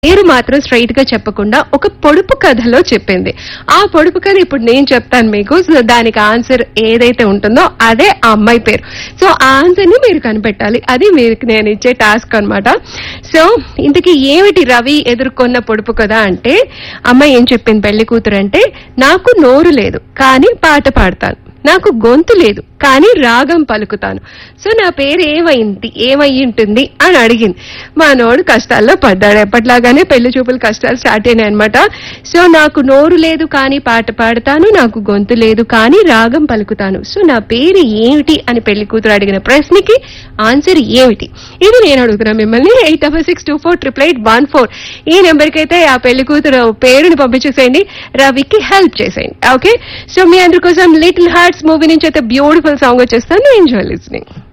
పేరు మాత్రం స్ట్రైట్ గా చెప్పకుండా ఒక పొడుపు కథలో చెప్పింది ఆ పొడుపు కథ ఇప్పుడు నేను చెప్తాను మీకు సో దానికి ఆన్సర్ ఏదైతే ఉంటుందో అదే ఆ అమ్మాయి పేరు సో ఆ ఆన్సర్ ని మీరు కనిపెట్టాలి అది మీకు నేను ఇచ్చే టాస్క్ అన్నమాట సో ఇంతకీ ఏమిటి రవి ఎదుర్కొన్న పొడుపు కథ అంటే అమ్మాయి ఏం చెప్పింది పెళ్లి కూతురు అంటే నాకు నోరు లేదు కానీ పాట పాడతాను నాకు గొంతు లేదు కానీ రాగం పలుకుతాను సో నా పేరు ఏమైంది ఏమై ఉంటుంది అని అడిగింది మా నోడు కష్టాల్లో పడ్డాడు ఎప్పట్లాగానే పెళ్లి చూపులు కష్టాలు స్టార్ట్ అయినాయి అనమాట సో నాకు నోరు లేదు కానీ పాట పాడతాను నాకు గొంతు లేదు కానీ రాగం పలుకుతాను సో నా పేరు ఏమిటి అని పెళ్లి కూతురు అడిగిన ప్రశ్నకి ఆన్సర్ ఏమిటి ఇది నేను అడుగుతున్నా మిమ్మల్ని eight double six two four triple eight one four ఈ నెంబర్కి అయితే ఆ పెళ్లి కూతురు పేరుని పంపించేసేయండి రవికి హెల్ప్ చేసేయండి ఓకే సో మీ అందరి కోసం లిటిల్ హార్ట్స్ మూవీ నుంచి అయితే బ్యూటిఫుల్ సాంగ్ వచ్చేస్తాను ఎంజాయ్ లిస్నింగ్